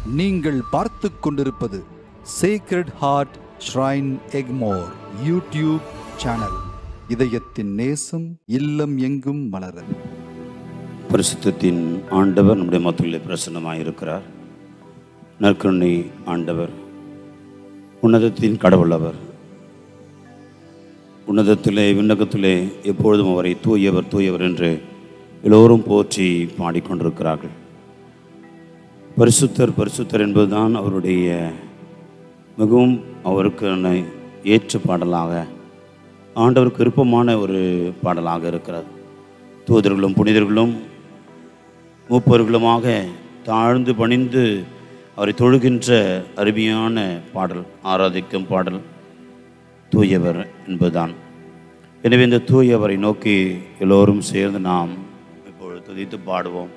நீங்கள் பார்த்துக் கொண்டிருப்பது sacred heart shrine Egmore YouTube channel இதயத்தின் நேசம் இல்லம் எங்கும் மலர பரிசுத்தத்தின் ஆண்டவர் நம்முடைய மத்தியிலே பிரசன்னமாயிருக்கிறார் நற்கருணை ஆண்டவர் உன்னதத்தின் கடவுள் அவர் உன்னதத்திலே விண்ணகத்திலே எப்பொழுதும் அவரை தூயவர் தூயவர் என்று எல்லோரும் போற்றி பாடிக்கொண்டிருக்கிறார்கள் பரிசுத்தர் பரிசுத்தர் என்பதுதான் அவருடைய மிகவும் அவருக்கு ஏற்ற பாடலாக ஆண்டவருக்கு விருப்பமான ஒரு பாடலாக இருக்கிறது தூதர்களும் புனிதர்களும் மூப்பர்களுமாக தாழ்ந்து பணிந்து அவரை தொழுகின்ற அருமையான பாடல் ஆராதிக்கும் பாடல் தூயவர் என்பதுதான் எனவே இந்த தூயவரை நோக்கி எல்லோரும் சேர்ந்து நாம் இப்பொழுது துதித்து பாடுவோம்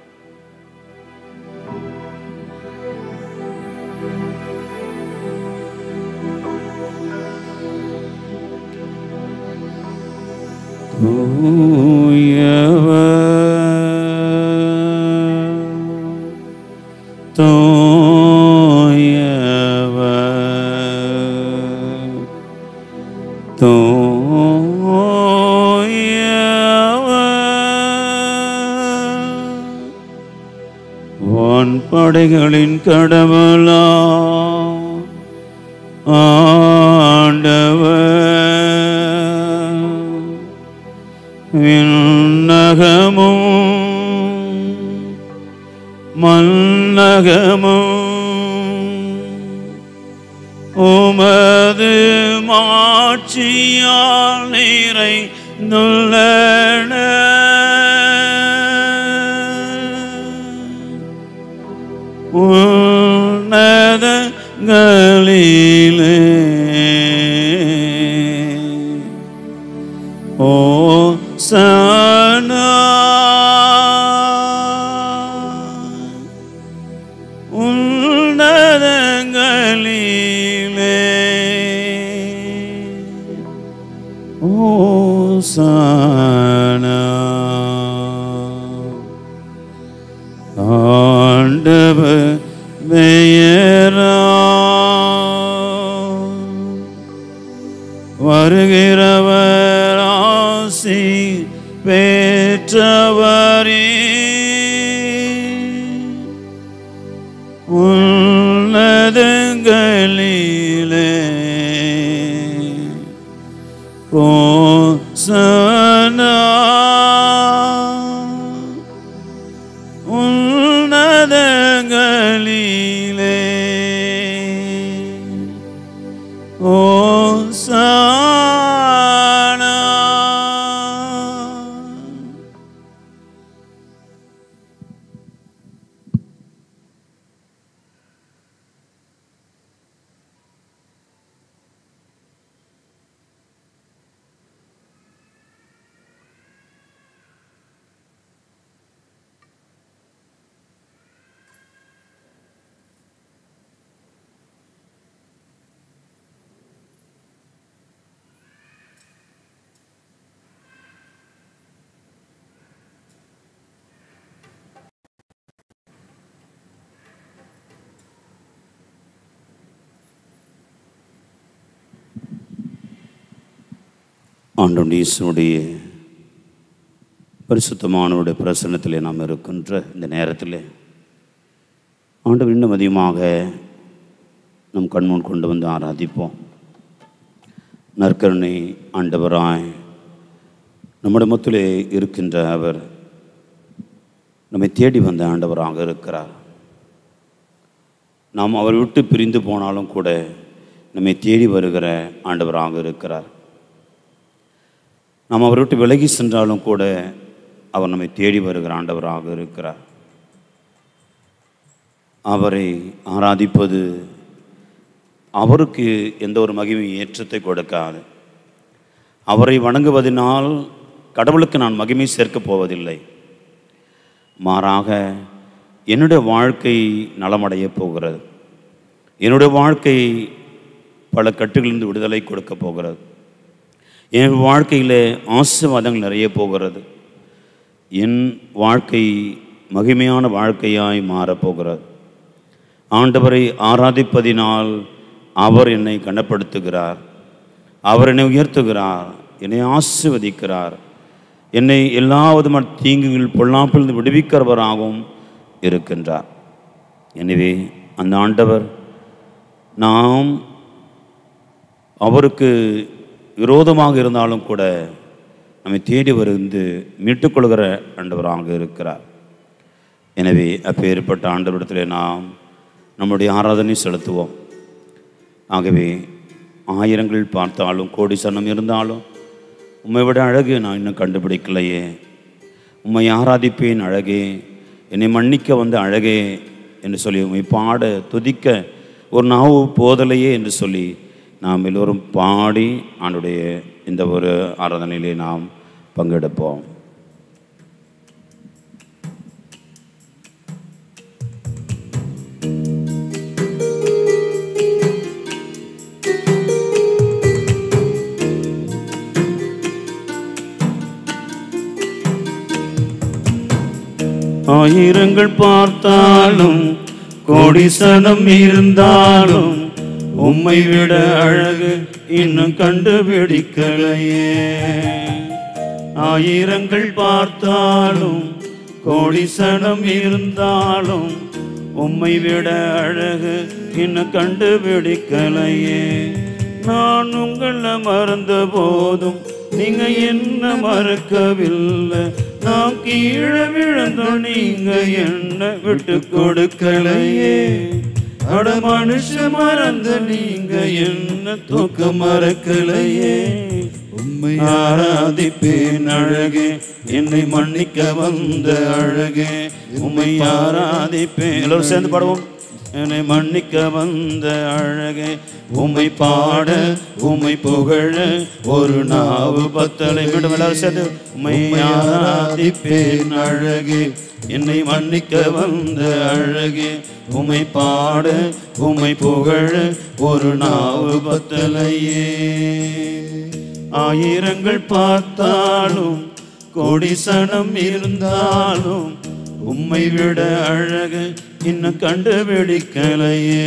தூயவர் தூயவர் தூயவர் வான்படைகளின் கடவுளா ஆண்டவர் விண்ணகமும் மன்னகமும் உமது மாட்சியால் நீரை நுள்ளன உன்னதங்களிலே ஓ சனா உன்னதங்களிலே ஓ சனா ஆண்டவர் பெயரா வருகிறவர் ஆசி பெற்றவரே உன்னதங்களிலே ஓசனா உன்னதங்களிலே ஓசானா ஆண்டவன் இயேசுனுடைய பரிசுத்தமானவருடைய பிரசன்னத்திலே நாம் இருக்கின்ற இந்த நேரத்தில் ஆண்டவர் இன்னும் அதிகமாக நம் கண்முன் கொண்டு வந்து ஆராதிப்போம் நற்கருணை ஆண்டவராய் நம்முடைய மத்திலே இருக்கின்ற அவர் நம்மை தேடி வந்த ஆண்டவராக இருக்கிறார் நாம் அவர் விட்டு பிரிந்து போனாலும் கூட நம்மை தேடி வருகிற ஆண்டவராக இருக்கிறார் நாம் அவரை விட்டு விலகி சென்றாலும் கூட அவர் நம்மை தேடி வருகிற ஆண்டவராக இருக்கிறார் அவரை ஆராதிப்பது அவருக்கு எந்த ஒரு மகிமை ஏற்றத்தை கொடுக்காது அவரை வணங்குவதனால் கடவுளுக்கு நான் மகிமை சேர்க்கப் போவதில்லை மாறாக என்னுடைய வாழ்க்கை நலமடையப் போகிறது என்னுடைய வாழ்க்கை பல கட்டுகளிலிருந்து விடுதலை கொடுக்கப் போகிறது என் வாழ்க்கையில் ஆசீர்வாதங்கள் நிறைய போகிறது என் வாழ்க்கை மகிமையான வாழ்க்கையாய் மாறப்போகிறது ஆண்டவரை ஆராதிப்பதினால் அவர் என்னை கனப்படுத்துகிறார் அவர் என்னை உயர்த்துகிறார் என்னை ஆசிர்வதிக்கிறார் என்னை எல்லா விதமான தீங்குகள் பொல்லாப்பிலிருந்து விடுவிக்கிறவராகவும் இருக்கின்றார் எனவே அந்த ஆண்டவர் நாம் அவருக்கு விரோதமாக இருந்தாலும் கூட நம்மை தேடி வந்து மீட்டுக்கொள்கிற ஆண்டவராக இருக்கிறார் எனவே அப்பேற்பட்ட ஆண்டவரிடத்தில் நாம் நம்முடைய ஆராதனை செலுத்துவோம் ஆகவே ஆயிரங்கள் பார்த்தாலும் கோடி சனம் இருந்தாலும் உம்மை விட அழகு நான் இன்னும் கண்டுபிடிக்கலையே உம்மை ஆராதிப்பேன் அழகே என்னை மன்னிக்க வந்த அழகே என்று சொல்லி உம்மை பாட துதிக்க ஒரு நாவு போதலையே என்று சொல்லி நாம் எல்லோரும் பாடி ஆண்டுடைய இந்த ஒரு ஆராதனையிலே நாம் பங்கெடுப்போம் ஆயிரங்கள் பார்த்தாலும் கோடி சனம் இருந்தாலும் உம்மை விட அழகு இன்னும் கண்டுபிடிக்கலையே ஆயிரங்கள் பார்த்தாலும் கோடி சனம் இருந்தாலும் உம்மை விட அழகு இன்னும் கண்டுபிடிக்கலையே நான் உங்களை மறந்த போதும் நீங்க என்ன மறக்கவில்லை நான் கீழே விழுந்தோம் நீங்க என்ன விட்டு கொடுக்கலையே அட மனுஷ மறந்த நீங்க என்ன தூக்க மறக்கலையே உம்மை ஆராதிப்பேன் அழகே என்னை மன்னிக்க வந்த அழகே உம்மை ஆராதிப்பேன் எல்லோரும் சேர்ந்து பாடுவோம் என்னை மன்னிக்க வந்த அழகே உம்மை பாட உம்மை புகழ ஒரு நாவு பத்தலை மீண்டும் எல்லாரும் சேர்ந்து உம்மை ஆராதிப்பேன் அழகே என்னை மன்னிக்க வந்த அழகே உம்மை பாட உம்மை புகழ ஒரு நாவு பத்தலையே ஆயிரங்கள் பார்த்தாலும் கோடி சனம் இருந்தாலும் உம்மை விட அழகு இன்னும் கண்டுபிடிக்கலையே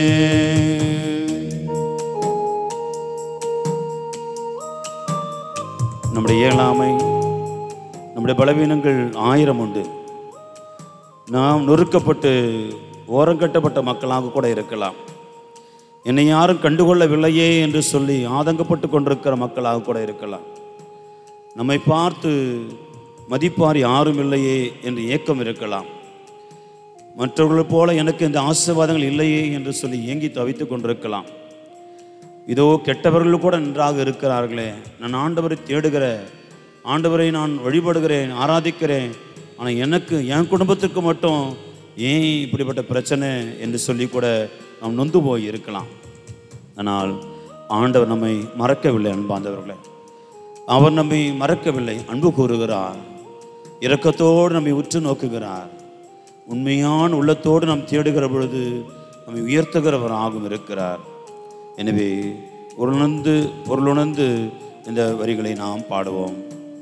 நம்முடைய இயலாமை நம்முடைய பலவீனங்கள் ஆயிரம் உண்டு நாம் நொறுக்கப்பட்டு ஓரங்கட்டப்பட்ட மக்களாக கூட இருக்கலாம் என்னை யாரும் கண்டுகொள்ளவில்லையே என்று சொல்லி ஆதங்கப்பட்டு கொண்டிருக்கிற மக்களாக கூட இருக்கலாம் நம்மை பார்த்து மதிப்பார் யாரும் இல்லையே என்று ஏக்கம் இருக்கலாம் மற்றவர்களைப் போல எனக்கு இந்த ஆசீர்வாதங்கள் இல்லையே என்று சொல்லி ஏங்கி தவித்துக் கொண்டிருக்கலாம் இதோ கெட்டவர்கள் கூட நன்றாக இருக்கிறார்களே நான் ஆண்டவரை தேடுகிற ஆண்டவரை நான் வழிபடுகிறேன் ஆராதிக்கிறேன் ஆனால் எனக்கு என் குடும்பத்துக்கு மட்டும் ஏன் இப்படிப்பட்ட பிரச்சனை என்று சொல்லி கூட நாம் நொந்து போய் இருக்கலாம் ஆனால் ஆண்டவர் நம்மை மறக்கவில்லை அன்பாந்தவர்களே அவர் நம்மை மறக்கவில்லை அன்பு கூறுகிறார் இரக்கத்தோடு நம்மை உற்று நோக்குகிறார் உண்மையான உள்ளத்தோடு நாம் தேடுகிற பொழுது நம்மை உயர்த்துகிறவராகவும் இருக்கிறார் எனவே பொருளுணர்ந்து பொருளுணர்ந்து இந்த வரிகளை நாம் பாடுவோம்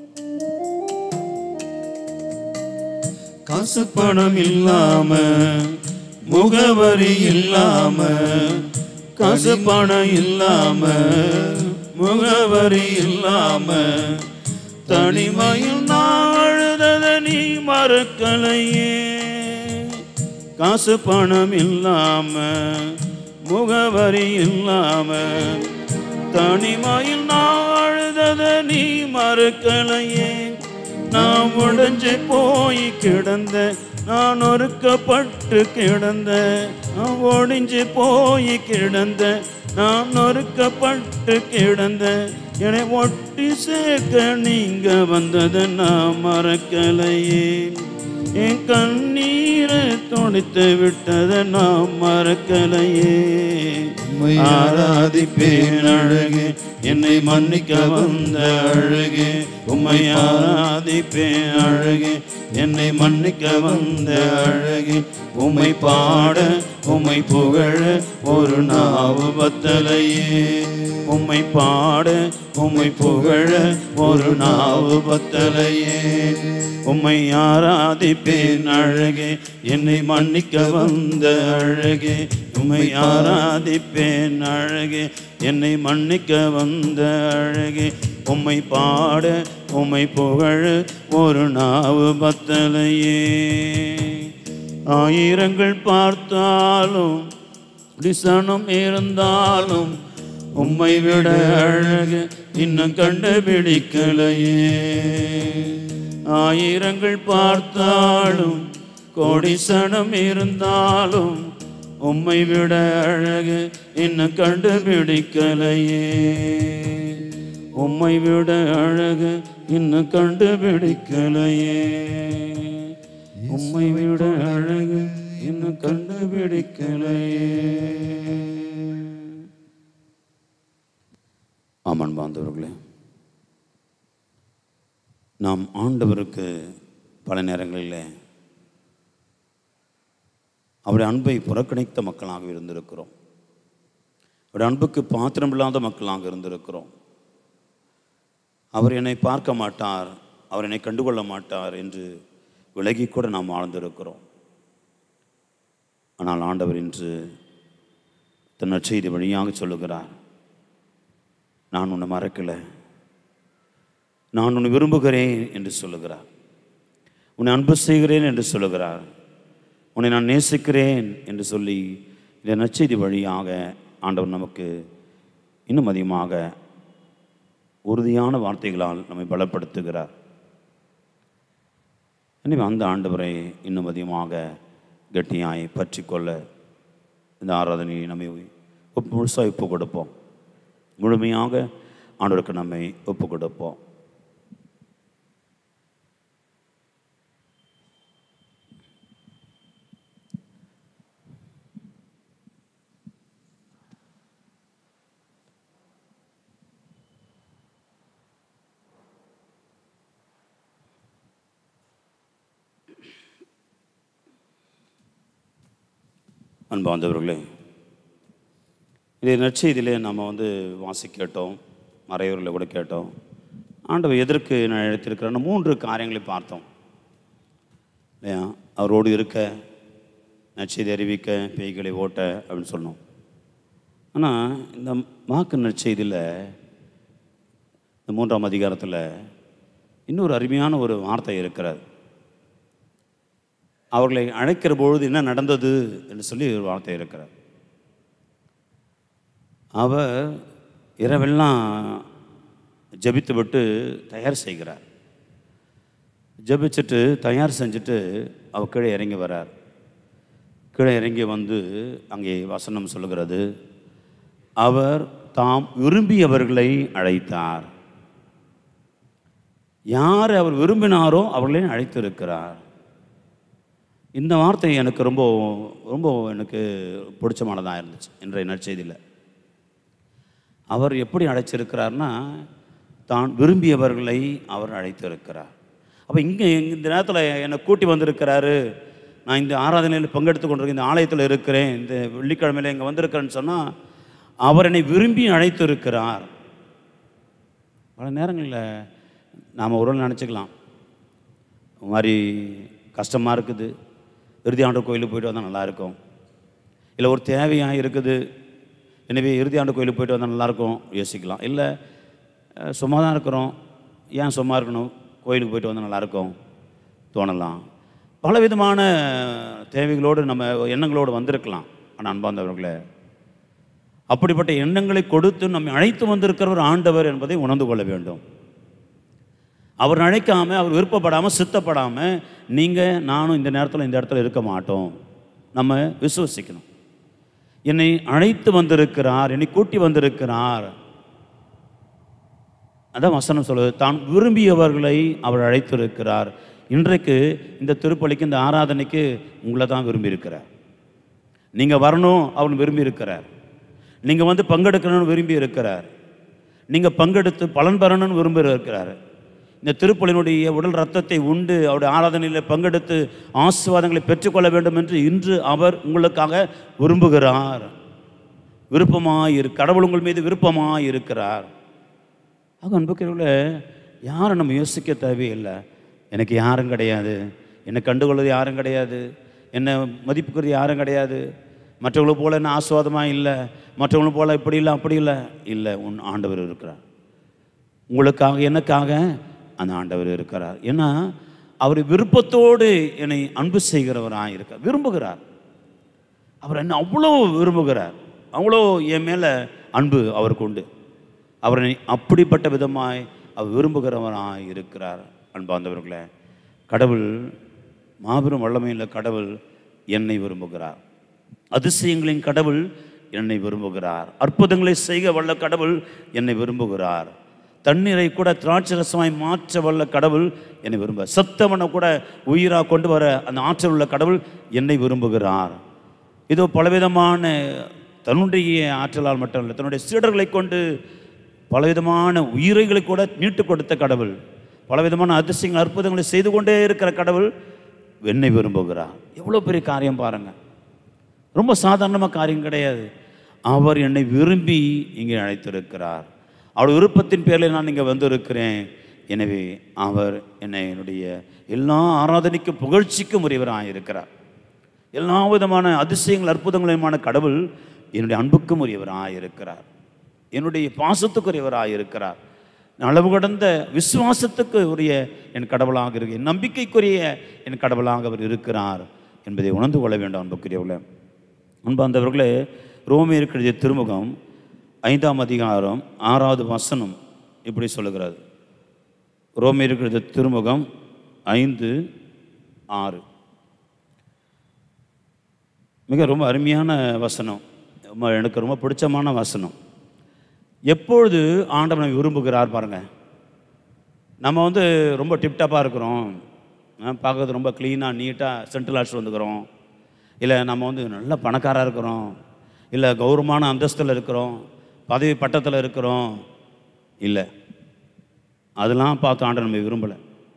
காசு பணம் இல்லாம முகவரி இல்லாம காசு பணம் இல்லாம முகவரி இல்லாம தனிமையில் நான் அழுதத நீ மறக்கலையே காசு பணம் இல்லாம முகவரி இல்லாம தனிமையில் நான் அழுதத நீ மறக்கலையே நான் உடைஞ்சு போய் கிடந்த நான் ஒருக்கப்பட்டு கிடந்த நான் ஒடிஞ்சு போய் கிடந்த நான் நொறுக்கப்பட்டு கிடந்த என்னை ஒட்டி சேர்க்க நீங்க வந்தது நான் மறக்கலையே என் கண்ணீரை துடைத்து விட்டதை நான் மறக்கலையே உம்மை ஆராதிப்பேன் அழகே என்னை மன்னிக்க வந்த அழகே உம்மை ஆராதிப்பேன் அழகே என்னை மன்னிக்க வந்த அழகே உம்மை பாட உம்மை புகழ ஒரு நாவு பத்தலையே உம்மை பாட உம்மை புகழ ஒரு நாவு பத்தலையே உம்மை ஆராதிப்பேன் அழகே என்னை மன்னிக்க வந்த அழகே உம்மை ஆராதிப்பேன் அழகே என்னை மன்னிக்க வந்த அழகே உம்மை பாட உம்மை புகழ ஒரு நாவு பத்தலையே ஆயிரங்கள் பார்த்தாலும் டிசனம் இருந்தாலும் உம்மை விட அழகு இன்னும் கண்டுபிடிக்கலையே ஆயிரங்கள் பார்த்தாலும் கோடிசனம் இருந்தாலும் உம்மை விட அழகு இன்னும் கண்டுபிடிக்கலையே உம்மை விட அழகு இன்னும் கண்டுபிடிக்கலையே உம்மை விட அழகு இன்னும் கண்டுபிடிக்கலையே ஆமான் பாந்தவர்களே நாம் ஆண்டவருக்கு பல நேரங்களில் அவருடைய அன்பை புறக்கணித்த மக்களாக இருந்திருக்கிறோம் அவருடைய அன்புக்கு பாத்திரமில்லாத மக்களாக இருந்திருக்கிறோம் அவர் என்னை பார்க்க மாட்டார் அவர் என்னை கண்டுகொள்ள மாட்டார் என்று விலகி கூட நாம் வாழ்ந்திருக்கிறோம் ஆனால் ஆண்டவர் இன்று தன் நற்செய்தி வழியாக சொல்லுகிறார் நான் உன்னை மறக்கலை நான் உன்னை விரும்புகிறேன் என்று சொல்லுகிறார் உன்னை அன்பு செய்கிறேன் என்று சொல்லுகிறார் உன்னை நான் நேசிக்கிறேன் என்று சொல்லி இந்த நற்செய்தி வழியாக ஆண்டவர் நமக்கு இன்னும் அதிகமாக உறுதியான வார்த்தைகளால் நம்மை பலப்படுத்துகிறார் எனவே அந்த ஆண்டவரை இன்னும் அதிகமாக கெட்டியாய் பற்றி கொள்ள இந்த ஆராதனையை நம்மை ஒப்பு முழுசாக ஒப்பு கொடுப்போம் முழுமையாக ஆண்டவருக்கு நம்மை ஒப்பு கொடுப்போம் அன்பார்ந்தவர்களே இது நற்செய்தியிலே நம்ம வந்து வாசி கேட்டோம் மறையூரில் கூட கேட்டோம் ஆண்டவர் எதற்கு நான் அழைத்திருக்கிறேன்னு மூன்று காரியங்களை பார்த்தோம் இல்லையா அவரோடு இருக்க நற்செய்தி அறிவிக்க பேய்களை ஓட்ட அப்படின்னு சொன்னோம் ஆனால் இந்த மாக்கு நற்செய்தியில் இந்த மூன்றாம் அதிகாரத்தில் இன்னொரு அருமையான ஒரு வார்த்தை இருக்கிறது அவர்களை அழைக்கிற பொழுது என்ன நடந்தது என்று சொல்லி ஒரு வார்த்தை இருக்கிறார் அவர் இரவெல்லாம் ஜபித்து விட்டு தயார் செய்கிறார் ஜபிச்சுட்டு தயார் செஞ்சுட்டு அவர் கீழே இறங்கி வரார் கீழே இறங்கி வந்து அங்கே வசனம் சொல்லுகிறது அவர் தாம் விரும்பியவர்களை அழைத்தார் யார் அவர் விரும்பினாரோ அவர்களை அழைத்திருக்கிறார் இந்த வார்த்தை எனக்கு ரொம்ப ரொம்ப எனக்கு பிடிச்சமானதாக இருந்துச்சு இன்றைய நற்செய்தியில் அவர் எப்படி அழைச்சிருக்கிறார்னா தான் விரும்பியவர்களை அவர் அழைத்திருக்கிறார் அப்போ இங்கே இந்த நேரத்தில் என்னை கூட்டி வந்திருக்கிறாரு நான் இந்த ஆராதனையில் பங்கெடுத்து கொண்டிருக்கேன் இந்த ஆலயத்தில் இருக்கிறேன் இந்த வெள்ளிக்கிழமையில் இங்கே வந்திருக்கிறேன்னு சொன்னால் அவர் என்னை விரும்பி அழைத்திருக்கிறார் பல நேரங்களில் நாம் ஒரு நாள் நினச்சிக்கலாம் இந்த மாதிரி கஷ்டமாக இருக்குது இறுதி ஆண்டு கோயிலுக்கு போயிட்டு வந்தால் நல்லாயிருக்கும் இல்லை ஒரு தேவையாக இருக்குது எனவே இறுதி ஆண்டு கோயிலுக்கு போயிட்டு வந்தால் நல்லாயிருக்கும் யோசிக்கலாம் இல்லை அஹ், சும்மா தான் இருக்கிறோம் ஏன் சும்மா இருக்கணும் கோயிலுக்கு போயிட்டு வந்தால் நல்லாயிருக்கும் தோணலாம் பலவிதமான தேவைகளோடு நம்ம எண்ணங்களோடு வந்திருக்கலாம் ஆனால் அன்பார்ந்தவர்களே அப்படிப்பட்ட எண்ணங்களை கொடுத்து நம்மை அழைத்து வந்திருக்கிறவர் ஆண்டவர் என்பதை உணர்ந்து கொள்ள வேண்டும் அவர் அழைக்காம அவர் விருப்பப்படாமல் சித்தப்படாமல் நீங்கள் நானும் இந்த நேரத்தில் இந்த இடத்துல இருக்க மாட்டோம் நம்ம விசுவசிக்கணும் என்னை அழைத்து வந்திருக்கிறார் என்னை கூட்டி வந்திருக்கிறார் அதான் வசனம் சொல்லுது தான் விரும்பியவர்களை அவர் அழைத்திருக்கிறார் இன்றைக்கு இந்த திருப்பலிக்கு இந்த ஆராதனைக்கு உங்களை தான் விரும்பியிருக்கிறார் நீங்கள் வரணும் அவர் விரும்பி இருக்கிறார் நீங்கள் வந்து பங்கெடுக்கணும்னு விரும்பி இருக்கிறார் நீங்கள் பங்கெடுத்து பலன் பெறணும்னு விரும்புகிற இருக்கிறாரு இந்த திருப்பலினுடைய உடல் ரத்தத்தை உண்டு அவருடைய ஆராதனையில் பங்கெடுத்து ஆசீர்வாதங்களை பெற்றுக்கொள்ள வேண்டும் என்று இன்று அவர் உங்களுக்காக விரும்புகிறார் விருப்பமாய் இரு கடவுள் உங்கள் மீது விருப்பமாய் இருக்கிறார் ஆக அன்புக்கிறவங்கள யாரும் நம்ம யோசிக்க தேவையில்லை எனக்கு யாரும் கிடையாது என்னை கண்டுகொள்வது யாரும் கிடையாது என்னை மதிப்புக்கிறது யாரும் கிடையாது மற்றவங்களை போல என்ன ஆசுவாதமாக இல்லை மற்றவங்களை போல இப்படி இல்லை அப்படி இல்லை இல்லை உன் ஆண்டவர் இருக்கிறார் உங்களுக்காக எனக்காக அந்த ஆண்டவர் இருக்கிறார் ஏன்னா அவர் விருப்பத்தோடு என்னை அன்பு செய்கிறவராக இருக்க விரும்புகிறார் அவர் என்ன அவ்வளோ விரும்புகிறார் அவ்வளோ என் மேலே அன்பு அவருக்கு உண்டு அவரை அப்படிப்பட்ட விதமாய் அவர் விரும்புகிறவராய் இருக்கிறார் அன்பார்ந்தவர்களே கடவுள் மாபெரும் வல்லமையுள்ள கடவுள் என்னை விரும்புகிறார் அதிசயங்களின் கடவுள் என்னை விரும்புகிறார் அற்புதங்களை செய்க வல்ல கடவுள் என்னை விரும்புகிறார் தண்ணீரை கூட திராட்சை ரசமாய் மாற்ற வல்ல கடவுள் என்னை விரும்ப சத்தவனை கூட உயிராக கொண்டு வர அந்த ஆற்றல் உள்ள கடவுள் என்னை விரும்புகிறார் இதோ பலவிதமான தன்னுடைய ஆற்றலால் மட்டும் இல்லை தன்னுடைய சீடர்களை கொண்டு பலவிதமான உயிரைகளை கூட மீட்டு கொடுத்த கடவுள் பலவிதமான அதிசயங்கள் அற்புதங்களை செய்து கொண்டே இருக்கிற கடவுள் என்னை விரும்புகிறார் எவ்வளோ பெரிய காரியம் பாருங்கள் ரொம்ப சாதாரணமாக காரியம் கிடையாது அவர் என்னை விரும்பி இங்கே அழைத்திருக்கிறார் அவர் விருப்பத்தின் பேரில் நான் இங்கே வந்திருக்கிறேன் எனவே அவர் என்னை என்னுடைய எல்லா ஆராதனைக்கும் புகழ்ச்சிக்கும் உரியவராக இருக்கிறார் எல்லா விதமான அதிசயங்கள் அற்புதங்களுமான கடவுள் என்னுடைய அன்புக்கும் உரியவராக இருக்கிறார் என்னுடைய பாசத்துக்குரியவராக இருக்கிறார் அளவு கடந்த விசுவாசத்துக்கு உரிய என் கடவுளாக இருக்கு என் நம்பிக்கைக்குரிய என் கடவுளாக அவர் இருக்கிறார் என்பதை உணர்ந்து கொள்ள வேண்டும் அன்புக்குரியவர்களே அன்பார்ந்தவர்களே ரோமியருக்கு எழுதிய திருமுகம் ஐந்தாம் அதிகாரம் ஆறாவது வசனம் இப்படி சொல்லுகிறது ரோமியருக்கு எழுதிய திருமுகம் ஐந்து ஆறு மிக ரொம்ப அருமையான வசனம் ரொம்ப எனக்கு ரொம்ப பிடிச்சமான வசனம் எப்பொழுது ஆண்டவனை விரும்புகிறார் பாருங்க நம்ம வந்து ரொம்ப டிப்டாப்பாக இருக்கிறோம் அஹ் பார்க்கறது ரொம்ப க்ளீனாக நீட்டாக சென்ட்ரல் ஆட்சி வந்துக்கிறோம் இல்லை நம்ம வந்து நல்ல பணக்காராக இருக்கிறோம் இல்லை கௌரவமான அந்தஸ்தில் இருக்கிறோம் பதவி பட்டத்தில் இருக்கிறோம் இல்லை அதெல்லாம் பார்த்து ஆண்டவர் நம்ம விரும்பலை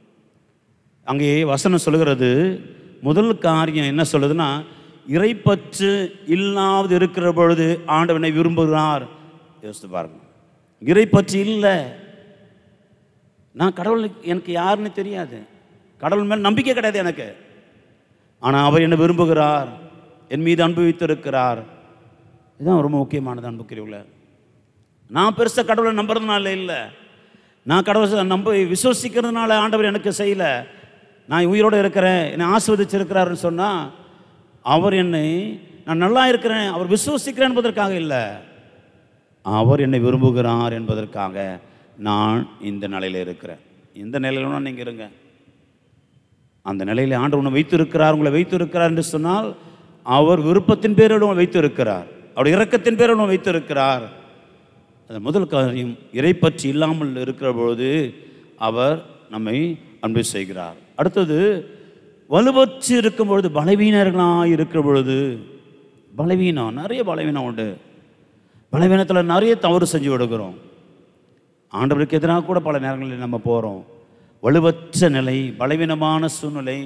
அங்கே வசனம் சொல்லுகிறது முதல் காரியம் என்ன சொல்லுதுன்னா இறைப்பற்று இல்லாது இருக்கிற பொழுது ஆண்டவனை விரும்புகிறார் யோசித்து பாருங்க இறைப்பற்று இல்லை நான் கடவுள் எனக்கு யாருன்னு தெரியாது கடவுள் மேல் நம்பிக்கை கிடையாது எனக்கு ஆனால் அவர் என்னை விரும்புகிறார் என் மீது அன்பு வைத்திருக்கிறார் இதுதான் ரொம்ப முக்கியமானது அன்புக்குரியவங்கள நான் பெருசாக கடவுளை நம்புறதுனால இல்லை நான் கடவுளை நம்ப விசுவசிக்கிறதுனால ஆண்டவர் எனக்கு செய்யலை நான் உயிரோடு இருக்கிறேன் என்னை ஆஸ்வதிச்சிருக்கிறாருன்னு சொன்னால் அவர் என்னை நான் நல்லா இருக்கிறேன் அவர் விசுவசிக்கிறேன் என்பதற்காக இல்லை அவர் என்னை விரும்புகிறார் என்பதற்காக நான் இந்த நிலையில் இருக்கிறேன் இந்த நிலையில நீங்கள் இருங்க அந்த நிலையில் ஆண்டு உன்னை வைத்திருக்கிறார் உங்களை வைத்திருக்கிறார் என்று சொன்னால் அவர் விருப்பத்தின் பேரோடு உங்களை வைத்திருக்கிறார் அவருடைய இரக்கத்தின் பேரோடு உங்களை வைத்திருக்கிறார் அது முதல் காரியம் இறைப்பற்றி இல்லாமல் இருக்கிற பொழுது அவர் நம்மை அன்பு செய்கிறார் அடுத்தது வலுவற்று இருக்கும் பொழுது பலவீனர்களாக இருக்கிற பொழுது பலவீனம் நிறைய பலவீனம் உண்டு பலவீனத்தில் நிறைய தவறு செஞ்சு விடுகிறோம் ஆண்டவருக்கு எதிராக கூட பல நேரங்களில் நம்ம போகிறோம் வலுவற்ற நிலை பலவீனமான சூழ்நிலை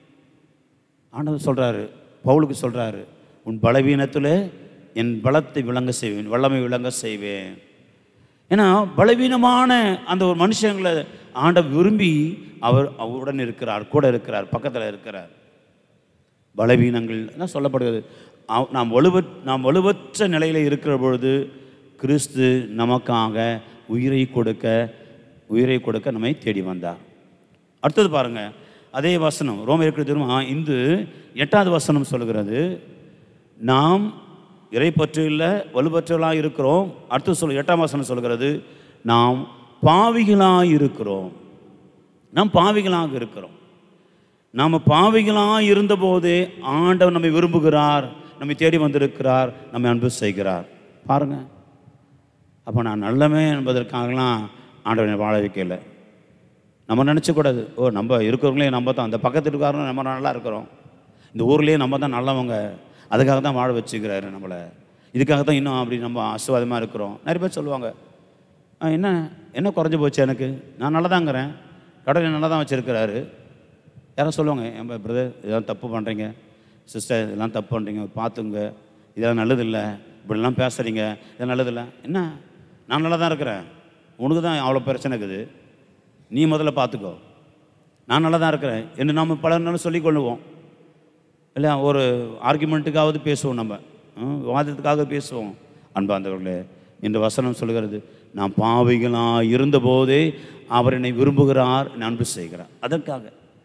ஆண்டவர் சொல்கிறாரு பவுலுக்கு சொல்கிறாரு உன் பலவீனத்தில் என் பலத்தை விளங்க செய்வேன் வல்லமை விளங்க செய்வேன் ஏன்னா பலவீனமான அந்த ஒரு மனுஷங்களை ஆண்டவர் விரும்பி அவர் அவருடன் இருக்கிறார் கூட இருக்கிறார் பக்கத்தில் இருக்கிறார் பலவீனங்கள் தான் சொல்லப்படுகிறது அவ்- நாம் வலுவ நாம் வலுவற்ற நிலையில் இருக்கிற பொழுது கிறிஸ்து நமக்காக உயிரை கொடுக்க உயிரை கொடுக்க நம்மை தேடி வந்தார் அடுத்தது பாருங்க அதே வசனம் ரோமையருக்கு திரும்ப இந்து எட்டாவது வசனம் சொல்லுகிறது நாம் இறைப்பற்று இல்லை வலுப்பற்றலாக இருக்கிறோம் அடுத்து சொல் எட்டாம் வசனம் சொல்கிறது நாம் பாவிகளாக இருக்கிறோம் நாம் பாவிகளாக இருக்கிறோம் நாம் பாவிகளாக இருந்தபோதே ஆண்டவர் நம்மை விரும்புகிறார் நம்மை தேடி வந்திருக்கிறார் நம்மை அன்பு செய்கிறார் பாருங்க அப்போ நான் நல்லமே என்பதற்காகலாம் ஆண்டவனை வாழ வைக்கல நம்ம நினச்சக்கூடாது ஓ நம்ம இருக்கிறவங்களே நம்ம தான் அந்த பக்கத்து இருக்காரங்க நம்ம நல்லா இருக்கிறோம் இந்த ஊர்லேயே நம்ம தான் நல்லவங்க அதுக்காக தான் வாழ வச்சுக்கிறாரு நம்மளை இதுக்காக தான் இன்னும் அப்படி நம்ம ஆசீர்வாதமாக இருக்கிறோம் நிறைய பேர் சொல்லுவாங்க "ஆ, என்ன என்ன குறைஞ்சி போச்சு எனக்கு நான் நல்லா தாங்கிறேன் கடவுள் நல்லா தான் வச்சுருக்கிறாரு யாரும் சொல்லுவாங்க என் பிரதர் இதெல்லாம் தப்பு பண்ணுறீங்க சிஸ்டர் இதெல்லாம் தப்பு பண்ணுறீங்க பார்த்துங்க இதெல்லாம் நல்லதில்லை இப்படிலாம் பேசுகிறீங்க இது நல்லதில்லை என்ன நான் நல்லா தான் இருக்கிறேன் உனக்கு தான் அவ்வளோ பிரச்சனை இருக்குது நீ முதல்ல பார்த்துக்கோ நான் நல்லா தான் இருக்கிறேன் என்று நாம் பல நாளும் சொல்லிக் கொள்ளுவோம் இல்லை ஒரு ஆர்குமெண்ட்டுக்காவது பேசுவோம் நம்ம ம், வாதத்துக்காக பேசுவோம் அன்பாந்தவர்களே இந்த வசனம் சொல்கிறது நான் பாவிகளாக இருந்தபோதே அவர் என்னை விரும்புகிறார் என்னை அன்பு செய்கிறார் அதற்காக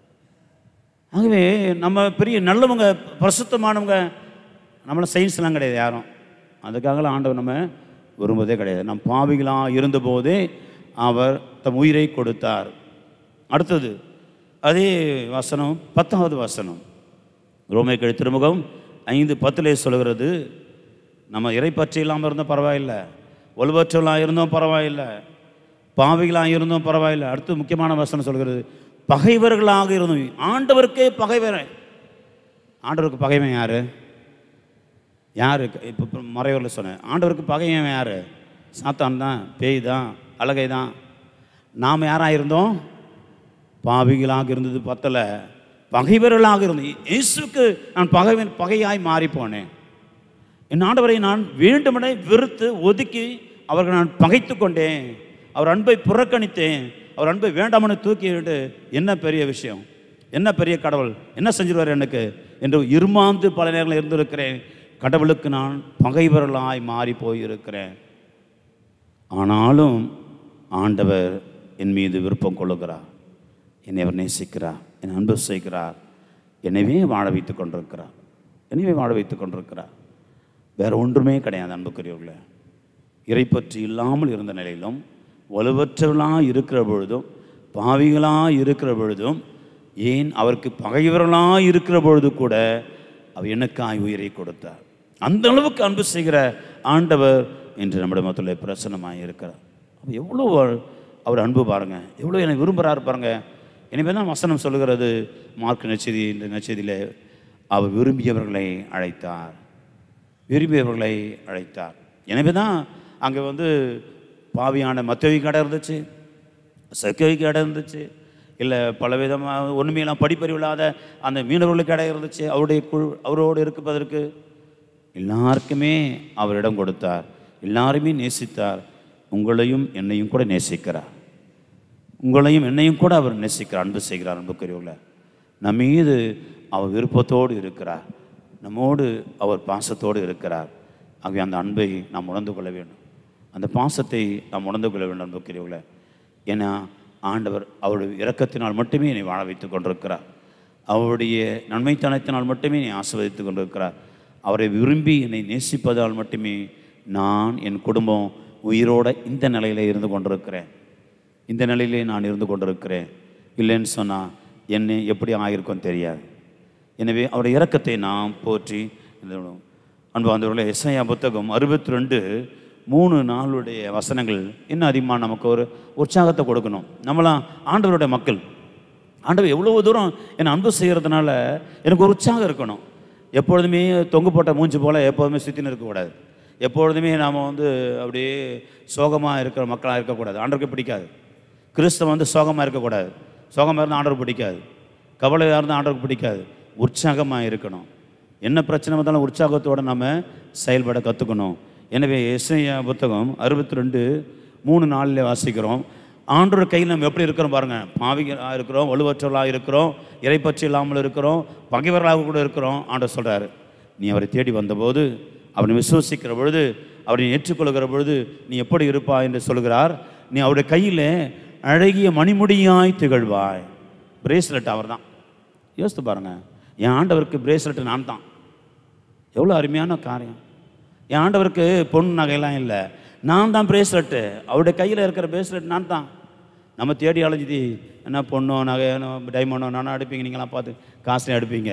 ஆகவே நம்ம பெரிய நல்லவங்க பிரசுத்தமானவங்க நம்மள சயின்ஸ்லாம் கிடையாது யாரும் அதுக்காகலாம் ஆண்டவர் நம்ம விரும்புவதே கிடையாது நம் பாவிகளாக இருந்தபோதே அவர் தம் உயிரை கொடுத்தார் அடுத்தது அதே வசனம் பத்தாவது வசனம் ரோமேக்கழி திருமுகம் ஐந்து பத்திலே சொல்கிறது நம்ம இறைப்பற்றி இல்லாமல் இருந்தோம் பரவாயில்லை ஒழுவற்றலாக இருந்தோம் பரவாயில்லை பாவிகளாக இருந்தோம் பரவாயில்லை அடுத்து முக்கியமான வசனம் சொல்கிறது பகைவர்களாக இருந்தோம் ஆண்டவருக்கே பகைவரன் ஆண்டவருக்கு பகைவன் யார் யார் இப்போ மறைவரில் சொன்னேன் ஆண்டவருக்கு பகைவன் யார் சாத்தான் தான் பேய் தான் அழகை தான் நாம் யாராக இருந்தோம் பாவிகளாக இருந்தது பத்தலை பகைவர்களாக இருந்தோம் இயேசுக்கு நான் பகைவன் பகையாய் மாறி போனேன் என் ஆண்டவரை நான் வேண்டுமென வெறுத்து ஒதுக்கி அவர்கள் நான் பகைத்து கொண்டேன் அவர் அன்பை புறக்கணித்தேன் அவர் அன்பை வேண்டாமென தூக்கி விட்டு என்ன பெரிய விஷயம் என்ன பெரிய கடவுள் என்ன செஞ்சிருவார் எனக்கு என்று இருமாந்து பல நேரங்களில் இருந்திருக்கிறேன் கடவுளுக்கு நான் பகைவர்களாய் மாறி போயிருக்கிறேன் ஆனாலும் ஆண்டவர் என் மீது விருப்பம் கொள்ளுகிறார் என்னை அவர் நேசிக்கிறார் என் அன்பு செய்கிறார் என்னைவே வாழ வைத்து கொண்டிருக்கிறார் என்னைவே வாழ வைத்து கொண்டிருக்கிறார் வேற ஒன்றுமே கிடையாது அன்புக்குரியவர்களே இறைப்பற்று இல்லாமல் இருந்த நிலையிலும் வலுவற்றவர்களாக இருக்கிற பொழுதும் பாவிகளாக இருக்கிற பொழுதும் ஏன் அவருக்கு பகைவர்களாக இருக்கிற பொழுது கூட அவர் எனக்காய் உயிரை கொடுத்தார் அந்த அளவுக்கு அன்பு செய்கிற ஆண்டவர் இன்று நம்முடைய மத்தியில் பிரசன்னமாக இருக்கிறார் அவர் எவ்வளோ அவர் அன்பு பாருங்க எவ்வளோ என்னை விரும்புகிறாரு பாருங்க எனவே தான் வசனம் சொல்லுகிறது மார்க் நச்செய்தி இந்த நச்செய்தியில் அவர் விரும்பியவர்களை அழைத்தார் விரும்பியவர்களை அழைத்தார் எனவே தான் அங்கே வந்து பாவியான மத்தவி கடை இருந்துச்சு சக்கவி கடை இருந்துச்சு இல்லை பல விதமாக ஒன்றுமையெல்லாம் படிப்பறிவு இல்லாத அந்த மீனவர்களுக்கு கடை இருந்துச்சு அவருடைய குழு அவரோடு இருப்பதற்கு எல்லாருக்குமே அவர் இடம் கொடுத்தார் எல்லாருமே நேசித்தார் உங்களையும் என்னையும் கூட நேசிக்கிறார் உங்களையும் என்னையும் கூட அவர் நேசிக்கிறார் அன்பு செய்கிறார் அன்புக்குரியவர்கள நம் மீது அவர் விருப்பத்தோடு இருக்கிறார் நம்மோடு அவர் பாசத்தோடு இருக்கிறார் ஆகவே அந்த அன்பை நாம் உணர்ந்து கொள்ள வேண்டும் அந்த பாசத்தை நாம் உணர்ந்து கொள்ள வேண்டும் அன்புக்குரியவர்கள ஏன்னா ஆண்டவர் அவருடைய இரக்கத்தினால் மட்டுமே என்னை வாழ வைத்துக் கொண்டிருக்கிறார் அவருடைய நன்மைத்தனத்தினால் மட்டுமே என்னை ஆசிர்வதித்துக் கொண்டிருக்கிறார் அவரை விரும்பி என்னை நேசிப்பதால் மட்டுமே நான் என் குடும்பம் உயிரோட இந்த நிலையில இருந்து கொண்டிருக்கிறேன் இந்த நிலையிலே நான் இருந்து கொண்டிருக்கிறேன் இல்லைன்னு சொன்னால் என்ன எப்படி ஆகிருக்கும் தெரியாது எனவே அவருடைய இரக்கத்தை நாம் போற்றி இந்த அன்பாந்தவர்களே எஸ்ஐயா புத்தகம் அறுபத்தி ரெண்டு மூணு நாளுடைய வசனங்கள் இன்னும் அதிகமாக நமக்கு ஒரு உற்சாகத்தை கொடுக்கணும் நம்மளாம் ஆண்டவருடைய மக்கள் ஆண்டவர் எவ்வளோ தூரம் என்னை அன்பு செய்கிறதுனால எனக்கு ஒரு உற்சாகம் இருக்கணும் எப்பொழுதுமே தொங்கு போட்ட மூஞ்சி போல் எப்போதுமே சுற்றின்னு இருக்கக்கூடாது எப்பொழுதுமே நாம் வந்து அப்படியே சோகமாக இருக்கிற மக்களாக இருக்கக்கூடாது ஆண்டவருக்கு பிடிக்காது கிறிஸ்தவம் வந்து சோகமாக இருக்கக்கூடாது சோகமாக இருந்தால் ஆண்டவருக்கு பிடிக்காது கவலையாக இருந்தால் ஆண்டவருக்கு பிடிக்காது உற்சாகமாக இருக்கணும் என்ன பிரச்சனை வந்தாலும் உற்சாகத்தோடு நம்ம செயல்பட கற்றுக்கணும் எனவே எஸ்ஐயா புத்தகம் அறுபத்தி ரெண்டு மூணு நாளில் வாசிக்கிறோம் ஆண்டோர் கையில் நம்ம எப்படி இருக்கிறோம் பாருங்க பாவிகளாக இருக்கிறோம் வலுவற்றவர்களாக இருக்கிறோம் இறைப்பற்றி இல்லாமல் இருக்கிறோம் பகைவர்களாக கூட இருக்கிறோம் ஆண்டவர் சொல்கிறாரு நீ அவரை தேடி வந்தபோது அவனை விசுவசிக்கிற பொழுது அவரை ஏற்றுக்கொள்கிற பொழுது நீ எப்படி இருப்பா என்று சொல்கிறார் நீ அவருடைய கையில் அழகிய மணிமுடியாய் திகழ்வாய் பிரேஸ்லெட் அவர் தான் யோசித்து பாருங்க என் ஆண்டவருக்கு பிரேஸ்லெட் நான் தான் எவ்வளோ அருமையான காரியம் என் ஆண்டவருக்கு பொன் நகையெல்லாம் இல்லை நான் தான் பிரேஸ்லெட்டு அவருடைய கையில் இருக்கிற பிரேஸ்லெட் நான் தான் நம்ம தேடி அலைஞ்சி என்ன பொண்ணோ நகை டைமண்டோ நானும் அடுப்பீங்க நீங்களாம் பார்த்து காசுலையும் அடுப்பீங்க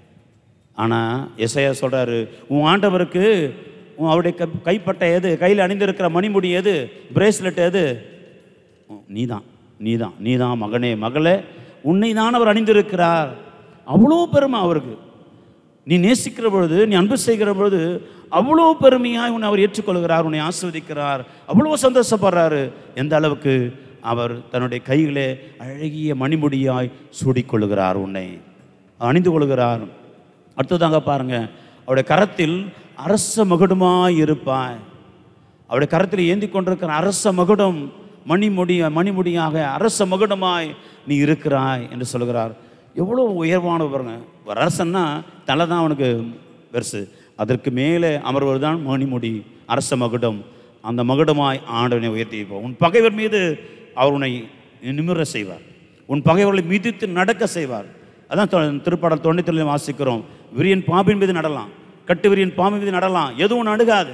ஆனால் எஸ்ஐயா சொல்கிறாரு உன் ஆண்டவருக்கு உன் அவருடைய க கைப்பட்ட எது கையில் அணிந்திருக்கிற மணிமுடி எது பிரேஸ்லெட் எது நீ தான் நீ தான் நீ தான் மகனே மகளே உன்னை தான் அவர் அணிந்திருக்கிறார் அவ்வளோ பெருமை அவருக்கு நீ நேசிக்கிற பொழுது நீ அன்பு செய்கிற பொழுது அவ்வளோ பெருமையாய் உன்னை அவர் ஏற்றுக்கொள்கிறார் உன்னை ஆஸ்வதிக்கிறார் அவ்வளோ சந்தோஷப்படுறாரு எந்த அளவுக்கு அவர் தன்னுடைய கைகளே அழகிய மணிமுடியாய் சூடிக்கொள்கிறார் உன்னை அணிந்து கொள்கிறார் அடுத்ததாங்க பாருங்க அவருடைய கரத்தில் அரச மகுடமாய் இருப்பாய் அவருடைய கரத்தில் ஏந்தி கொண்டிருக்கிற அரச மகுடம் மணிமுடி மணிமுடியாக அரச மகுடமாய் நீ இருக்கிறாய் என்று சொல்கிறார் எவ்வளோ உயர்வான பாருங்க ஒரு அரசன்னா தலை தான் அவனுக்கு பெருசு அதற்கு மேலே அமர்வது தான் மணிமுடி அரச மகுடம் அந்த மகுடமாய் ஆண்டவனை உயர்த்தி வைப்போம் உன் பகைவர் மீது அவர் உன்னை நிமிர செய்வார் உன் பகைவர்களை மிதித்து நடக்க செய்வார் அதான் தொ- திருப்பாடல் தொண்ணூத்தி வாசிக்கிறோம் விரியன் பாம்பின் மீது நடலாம் கட்டு விரியன் பாம்பின் மீது நடலாம் எதுவும் நடுகாது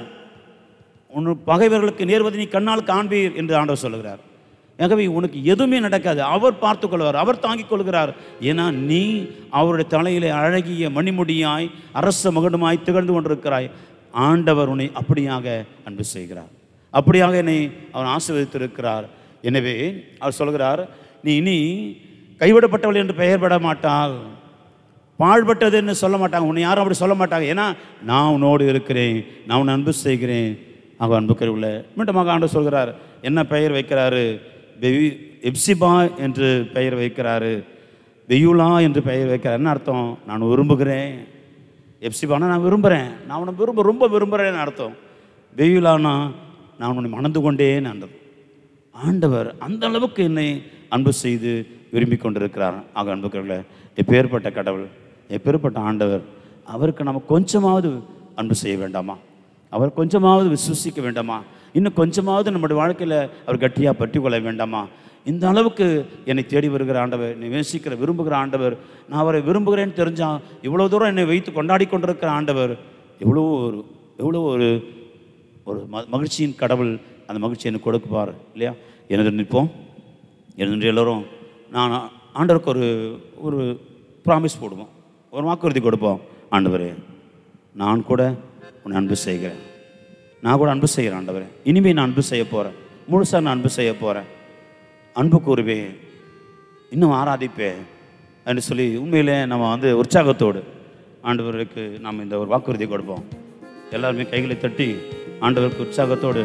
உன் பகைவர்களுக்கு நேர்வதை நீ கண்ணால் காண்பீர் என்று ஆண்டவர் சொல்லுகிறார் ஆகவே உனக்கு எதுவுமே நடக்காது அவர் பார்த்துக் கொள்வார் அவர் தாங்கிக் கொள்கிறார் ஏன்னா நீ அவருடைய தலையிலே அழகிய மணிமுடியாய் அரச மகுடமாய் திகழ்ந்து கொண்டிருக்கிறாய் ஆண்டவர் உன்னை அப்படியாக அன்பு செய்கிறார் அப்படியாக என்னை அவர் ஆசீர்வதித்திருக்கிறார் எனவே அவர் சொல்கிறார் நீ இனி கைவிடப்பட்டவள் என்று பெயர் பெற மாட்டாள் பாழ்பட்டதுன்னு சொல்ல மாட்டாங்க உன்னை யாரும் அப்படி சொல்ல மாட்டாங்க ஏன்னா நான் உன்னோடு இருக்கிறேன் நான் உன்னை அன்பு செய்கிறேன் அவன் அன்புக்கர் உள்ள மீண்டுமாக ஆண்டு சொல்கிறார் என்ன பெயர் வைக்கிறாரு பெவி எப்சிபா என்று பெயர் வைக்கிறாரு வெயுலா என்று பெயர் வைக்கிறார் என்ன அர்த்தம் நான் விரும்புகிறேன் எப்சிபானா நான் விரும்புகிறேன் நான் உன்னை விரும்ப ரொம்ப விரும்புகிறேன்னு அர்த்தம் வெயுலானா நான் உன்னை மணந்து கொண்டேன்னு அர்த்தம் ஆண்டவர் அந்த அளவுக்கு என்னை அன்பு செய்து விரும்பி கொண்டிருக்கிறார் ஆக அன்புக்கிறவர்களே எப்பேற்பட்ட கடவுள் எப்பேற்பட்ட ஆண்டவர் அவருக்கு நம்ம கொஞ்சமாவது அன்பு செய்ய வேண்டாமா அவர் கொஞ்சமாவது விசுவசிக்க வேண்டாமா இன்னும் கொஞ்சமாவது நம்முடைய வாழ்க்கையில் அவர் கட்டியாக பற்றி கொள்ள வேண்டாமா இந்த அளவுக்கு என்னை தேடி வருகிற ஆண்டவர் என்னை நேசிக்கிற விரும்புகிற ஆண்டவர் நான் அவரை விரும்புகிறேன்னு தெரிஞ்சா இவ்வளோ தூரம் என்னை வைத்து கொண்டாடி கொண்டிருக்கிற ஆண்டவர் எவ்வளோ ஒரு எவ்வளோ ஒரு ஒரு ம மகிழ்ச்சியின் கடவுள் அந்த மகிழ்ச்சி எனக்கு கொடுக்குப்பார் இல்லையா எனது நிற்போம் எனது எல்லோரும் நான் ஆண்டவருக்கு ஒரு ஒரு ப்ராமிஸ் போடுவோம் ஒரு வாக்குறுதி கொடுப்போம் ஆண்டவரே நான் கூட உன்னை அன்பு செய்கிறேன் நான் கூட அன்பு செய்கிறேன் ஆண்டவரே இனிமேல் நான் அன்பு செய்ய போகிறேன் முழுசாக நான் அன்பு செய்ய போகிறேன் அன்பு கூறுவேன் இன்னும் ஆராதிப்பேன் என்று சொல்லி உண்மையிலே நம்ம வந்து உற்சாகத்தோடு ஆண்டவருக்கு நாம் இந்த ஒரு வாக்குறுதி கொடுப்போம் எல்லாருமே கைகளை தட்டி ஆண்டவருக்கு உற்சாகத்தோடு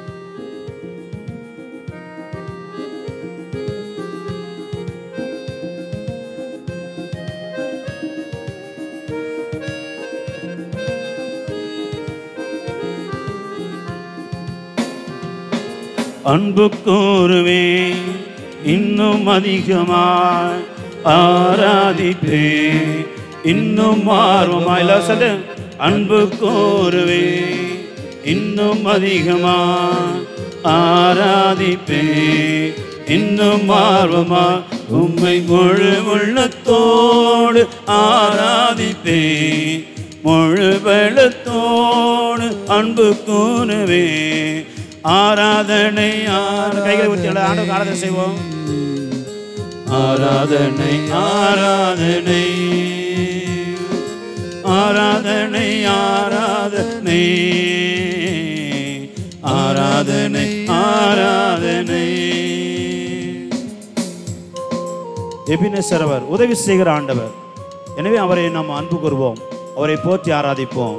அன்பு கூறுவேன் இன்னும் அதிகமாய் ஆராதிப்பேன் இன்னும் ஆர்வமாய் எல்லாம் சொல்லு அன்பு கூறுவேன் இன்னும் அதிகமாய் ஆராதிப்பேன் இன்னும் ஆர்வமா உம்மை முழு உள்ளத்தோடு ஆராதிப்பேன் முழு வெள்ளத்தோடு அன்பு கூறுவே ஆராதனை ஆர கைகளை ஊற்றி ஆண்டு ஆராதனை செய்வோம் ஆராதனை ஆராதனை ஆராதனை ஆராதனை ஆராதனை ஆராதனை எபினேசர் அவர் உதவி செய்கிற ஆண்டவர் எனவே அவரை நாம் அன்பு கூறுவோம் அவரை போற்றி ஆராதிப்போம்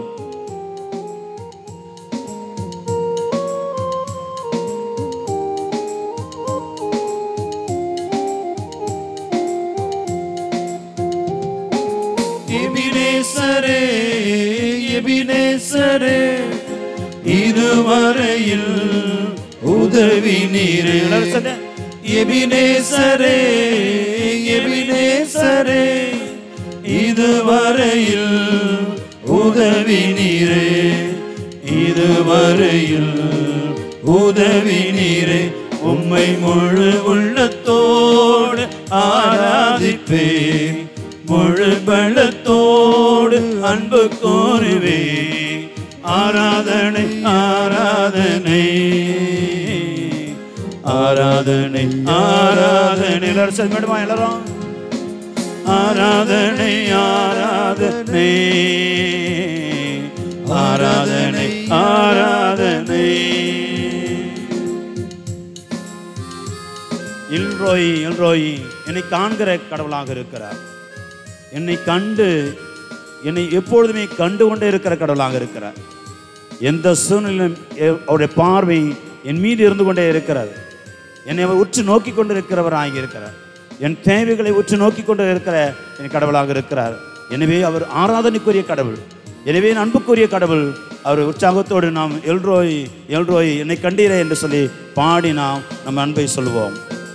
எபினேசரே எபினேசரே இதுவரையில் உதவி நீரே எபினேசரே எபினேசரே இதுவரையில் உதவி நீரே இதுவரையில் உதவி நீரே உம்மை முழு உள்ளத்தோடு ஆராதிப்பேன் முழு பலத்தோடு அன்பு கோருவே ஆராதனை ஆராதனை ஆராதனை ஆராதனை எல்லாரும் சேர்ந்து வேண்டுமா எல்லாரும் ஆராதனை ஆராதனை ஆராதனை ஆராதனை இல்ரோயி இல்ரோயி என்னை காண்கிற கடவுளாக இருக்கிறார் என்னை கண்டு என்னை எப்பொழுதுமே கண்டு கொண்டே இருக்கிற கடவுளாக இருக்கிறார் எந்த சூழ்நிலையிலும் எ- அவருடைய பார்வை என் மீது இருந்து கொண்டே இருக்கிறார் என்னை அவர் உற்று நோக்கி கொண்டு இருக்கிறவராக இருக்கிறார் என் தேவைகளை உற்று நோக்கி கொண்டு இருக்கிற என் கடவுளாக இருக்கிறார் எனவே அவர் ஆராதனைக்குரிய கடவுள் எனவே என் அன்புக்குரிய கடவுள் அவர் உற்சாகத்தோடு நாம் எல்ரோய் எல்ரோய் என்னை கண்டீரே என்று சொல்லி பாடி நாம் நம்ம அன்பை சொல்லுவோம்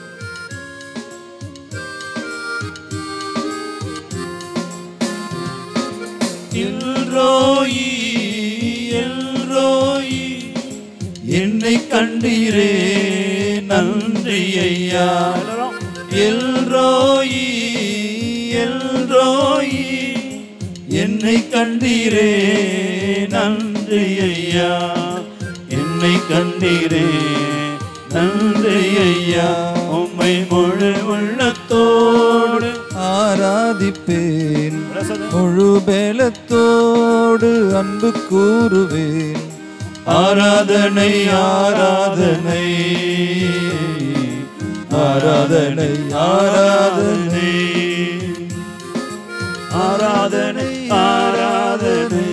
எல்ரோயி எல்ரோயி என்னை கண்டீரே நன்றி ஐயா எல்ரோயி எல்ரோயி என்னை கண்டீரே நன்றி ஐயா என்னை கண்டீரே நன்றி ஐயா உம்மை முழு உள்ளத்தோடு ஆராதிப்பேன் முழு பேலத்தோடு அன்பு கூறுவேன் ஆராதனை ஆராதனை ஆராதனை ஆராதனை ஆராதனை ஆராதனை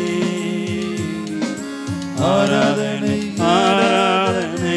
ஆராதனை ஆராதனை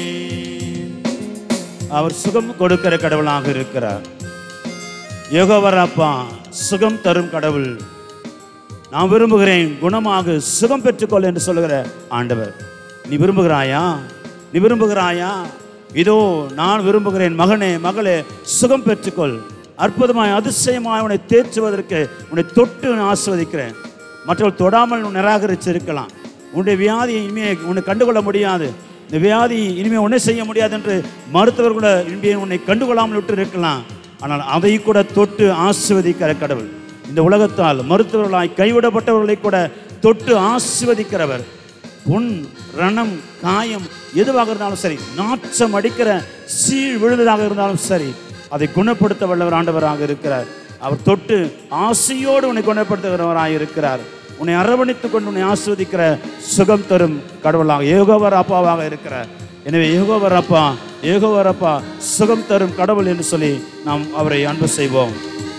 அவர் சுகம் கொடுக்கிற கடவுளாக இருக்கிறார் யோகவரப்பா சுகம் தரும் கடவுள் நான் விரும்புகிறேன் குணமாக சுகம் பெற்றுக்கொள் என்று சொல்லுகிற ஆண்டவர் நீ விரும்புகிறாயா நீ விரும்புகிறாயா இதோ நான் விரும்புகிறேன் மகனே மகளே சுகம் பெற்றுக்கொள் அற்புதமாய் அதிசயமாய் உன்னை தேற்றுவதற்கு உன்னை தொட்டு நான் ஆஸ்வதிக்கிறேன் மற்றவர்கள் தொடாமல் உன்னை நிராகரிச்சிருக்கலாம் உன்னுடைய வியாதியை இனிமே உன்னை கண்டுகொள்ள முடியாது இந்த வியாதி இனிமே ஒன்றை செய்ய முடியாது என்று மருத்துவர் கூட இனிமே உன்னை கண்டுகொள்ளாமல் விட்டு இருக்கலாம் ஆனால் அதை கூட தொட்டு ஆசிர்வதிக்கிற கடவுள் இந்த உலகத்தால் மருத்துவர்களாய் கைவிடப்பட்டவர்களை கூட தொட்டு ஆசிர்வதிக்கிறவர் புண் ரணம் காயம் எதுவாக இருந்தாலும் சரி நாற்றம் அடிக்கிற சீழ் விழுந்ததாக இருந்தாலும் சரி அதை குணப்படுத்த வல்லவர் ஆண்டவராக இருக்கிறார் அவர் தொட்டு ஆசையோடு உன்னை குணப்படுத்துகிறவராக இருக்கிறார் உன்னை அரவணைத்துக் கொண்டு உன்னை ஆஸ்வதிக்கிற சுகம் தரும் கடவுளாக ஏகோவர் அப்பாவாக இருக்கிறார் எனவே ஏகோவர் அப்பா ஏகோவர் அப்பா சுகம் தரும் கடவுள் என்று சொல்லி நாம் அவரை அன்பு செய்வோம்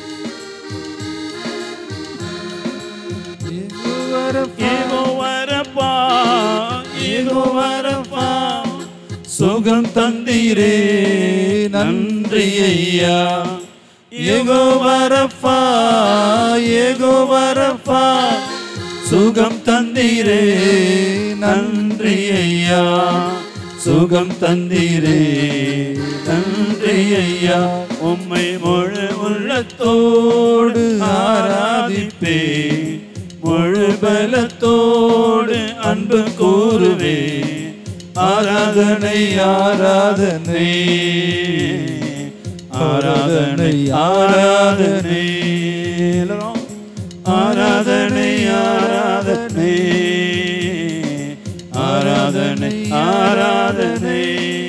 ஏகோ வரப்பா ஏகோ வரப்பா சுகம் தந்தீரே நன்றி ஐயா ஏகோ வரப்பா ஏகோ வரப்பா சுகம் தந்தீரே நன்றி ஐயா சுகம் தந்தீரே நன்றி ஐயா உம்மை முழு உள்ளத்தோடு ஆராதிப்பே முழு பலத்தோடு அன்பு கூறுவே ஆராதனை ஆராதனை ஆராதனை ஆராதனை எல்லாரும் ஆராதனை ஆராதனை ஆராதனை ஆராதனை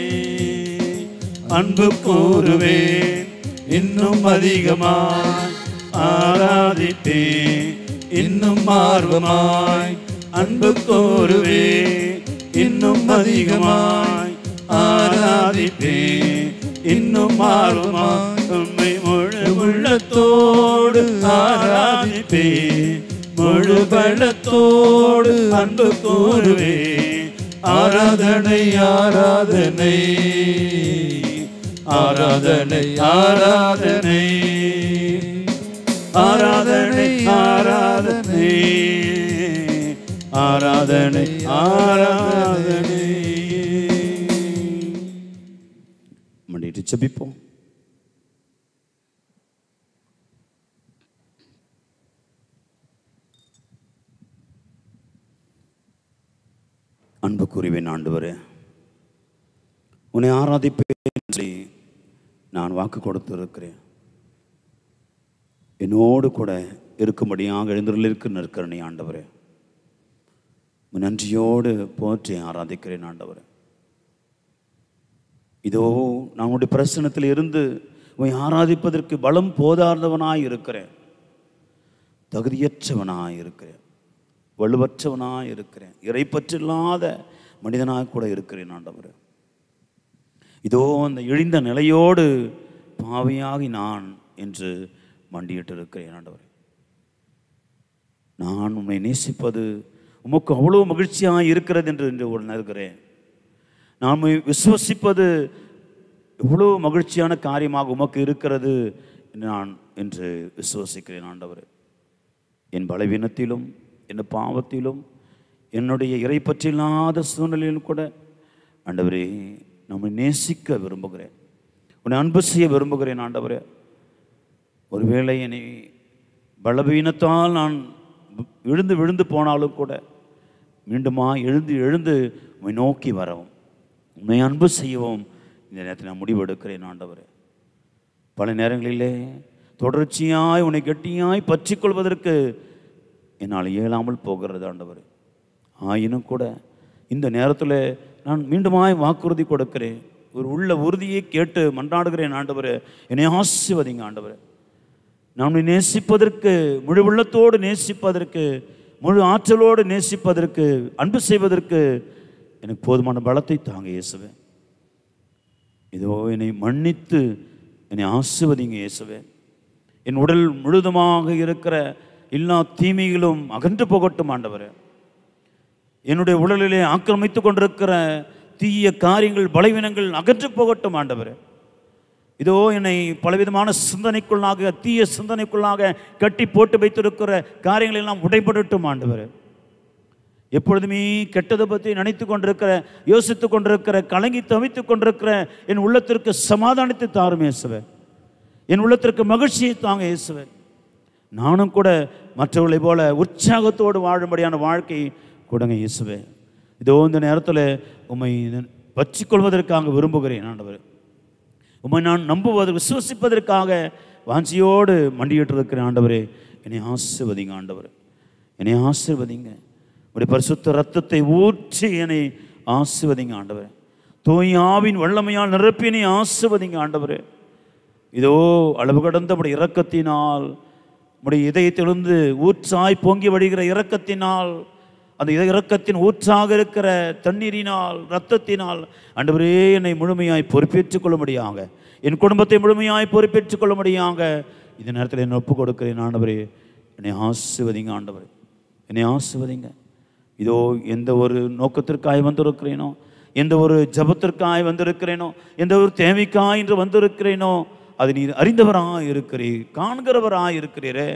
அன்பு கூறுவேன் இன்னும் அதிகமாய் ஆராதிப்பேன் இன்னும் ஆர்வமாய் அன்பு கூறுவேன் இன்னும் அதிகமாய் ஆராதிப்பேன் இன்னும் ஆர்வமாய் உம்மை முழு உள்ளத்தோடு ஆராதிப்பேன் முழு பலத்தோடு அன்பு கூறுவேன் ஆராதனை ஆராதனை ஆராதனை ஆராதனை ஆராதனை ஆராதனை ஆராதனை ஆராதனை மண்டிட்டு செபிப்போம் அன்பு கூறுவேன் ஆண்டவரே உன்னை ஆராதிப்பேன் சொல்லி நான் வாக்கு கொடுத்திருக்கிறேன் என்னோடு கூட இருக்கும்படியாக எழுந்திருக்க நிற்கிறனே ஆண்டவரே உம்மை நன்றியோடு போற்றி ஆராதிக்கிறேன் ஆண்டவரே இதோ நான் உன்னுடைய பிரசனத்தில் இருந்து உன்னை ஆராதிப்பதற்கு பலம் போதாதவனாய் இருக்கிறேன் தகுதியற்றவனாய் இருக்கிறேன் வலுவற்றவனாய் இருக்கிறேன் இறைப்பற்றில்லாத மனிதனாக கூட இருக்கிறேன் ஆண்டவரே இதோ அந்த இழிந்த நிலையோடு பாவியாகி நான் என்று மண்டியிட்டு இருக்கிறேன் ஆண்டவரே நான் உன்னை நேசிப்பது உமக்கு அவ்வளோ மகிழ்ச்சியாக இருக்கிறது என்று என்று உணர்கிறேன் நான் உம்மை விசுவசிப்பது எவ்வளோ மகிழ்ச்சியான காரியமாக உமக்கு இருக்கிறது என்று நான் என்று விசுவசிக்கிறேன் ஆண்டவரே என் பலவீனத்திலும் என் பாவத்திலும் என்னுடைய இறை பற்றில்லாத சூழ்நிலையிலும் கூட ஆண்டவரே நம்மை நேசிக்க விரும்புகிறேன் உன்னை அன்பு செய்ய விரும்புகிறேன் ஆண்டவரே ஒருவேளை என்னை பலவீனத்தால் நான் விழுந்து விழுந்து போனாலும் கூட மீண்டுமா எழுந்து எழுந்து உம்மை நோக்கி வரவும் உண்மை அன்பு செய்யவும் இந்த நேரத்தில் நான் முடிவெடுக்கிறேன் ஆண்டவரே பல நேரங்களிலே தொடர்ச்சியாய் உன்னை கெட்டியாய் பற்றிக் கொள்வதற்கு என்னால் இயலாமல் போகிறது ஆண்டவர் ஆயினும் கூட இந்த நேரத்தில் நான் மீண்டுமாய் வாக்குறுதி கொடுக்கிறேன் ஒரு உள்ள உறுதியை கேட்டு மன்றாடுகிறேன் ஆண்டவர் என்னை ஆசிர்வதிங்க ஆண்டவர் நான் உன்னை நேசிப்பதற்கு முழு உள்ளத்தோடு நேசிப்பதற்கு முழு ஆற்றலோடு நேசிப்பதற்கு அன்பு செய்வதற்கு எனக்கு போதுமான பலத்தை தாங்க இயேசுவே இதோ என்னை மன்னித்து என்னை ஆசிர்வதிங்க இயேசுவே என் உடல் முழுதுமாக இருக்கிற எல்லா தீமைகளும் அகன்று போகட்டும் ஆண்டவரே என்னுடைய உடலிலே ஆக்கிரமித்து கொண்டிருக்கிற தீய காரியங்கள் பலவீனங்கள் அகன்று போகட்டும் ஆண்டவரே இதோ என்னை பலவிதமான சிந்தனைக்குள்ளாக தீய சிந்தனைக்குள்ளாக கட்டி போட்டு வைத்திருக்கிற காரியங்கள் எல்லாம் உடைபடட்டும் ஆண்டவரே எப்பொழுதுமே கெட்டதை பற்றி நினைத்து கொண்டிருக்கிற யோசித்து கொண்டிருக்கிற கலங்கி தவித்துக் கொண்டிருக்கிற என் உள்ளத்திற்கு சமாதானத்தை தாரும் இயேசுவே என் உள்ளத்திற்கு மகிழ்ச்சியை தாங்க இயேசுவே நானும் கூட மற்றவர்களைப் போல உற்சாகத்தோடு வாழும்படியான வாழ்க்கை கொடுங்க இயேசுவே இதோ இந்த நேரத்தில் உம்மை வச்சிக்கொள்வதற்காக விரும்புகிறேன் ஆண்டவர் உம்மை நான் நம்புவது விசுவசிப்பதற்காக வாஞ்சியோடு மண்டியிட்டு இருக்கிற ஆண்டவரே என்னை ஆசிர்வதிங்க ஆண்டவர் என்னை ஆசிர்வதிங்க உடைய பரிசுத்த ரத்தத்தை ஊற்றி என்னை ஆசிர்வதிங்க ஆண்டவரே தூய் ஆவின் வல்லமையால் நிரப்பி என்னை ஆசிர்வதிங்க ஆண்டவரே இதோ அளவு கடந்த உடைய இரக்கத்தினால் உடைய இதயத்திலிருந்து ஊற்றாய் பொங்கி வடிகிற இரக்கத்தினால் அந்த இத இரக்கத்தின் ஊற்றாக இருக்கிற தண்ணீரினால் இரத்தத்தினால் ஆண்டவரே என்னை முழுமையாய் பொறுப்பேற்றுக் கொள்ளும்படியாக என் குடும்பத்தை முழுமையாய் பொறுப்பேற்றுக் கொள்ளும்படியாக இந்த நேரத்தில் என்னை ஒப்புக் கொடுக்கிறேன் ஆண்டவரே என்னை ஆசிர்வதிங்க ஆண்டவரே என்னை ஆசிர்வதிங்க இதோ எந்த ஒரு நோக்கத்திற்காய் வந்திருக்கிறேனோ எந்த ஒரு ஜபத்திற்காய் வந்திருக்கிறேனோ எந்த ஒரு தேவைக்காய் என்று வந்திருக்கிறேனோ அது நீ அறிந்தவராக இருக்கிறீர் காண்கிறவராக இருக்கிறீரே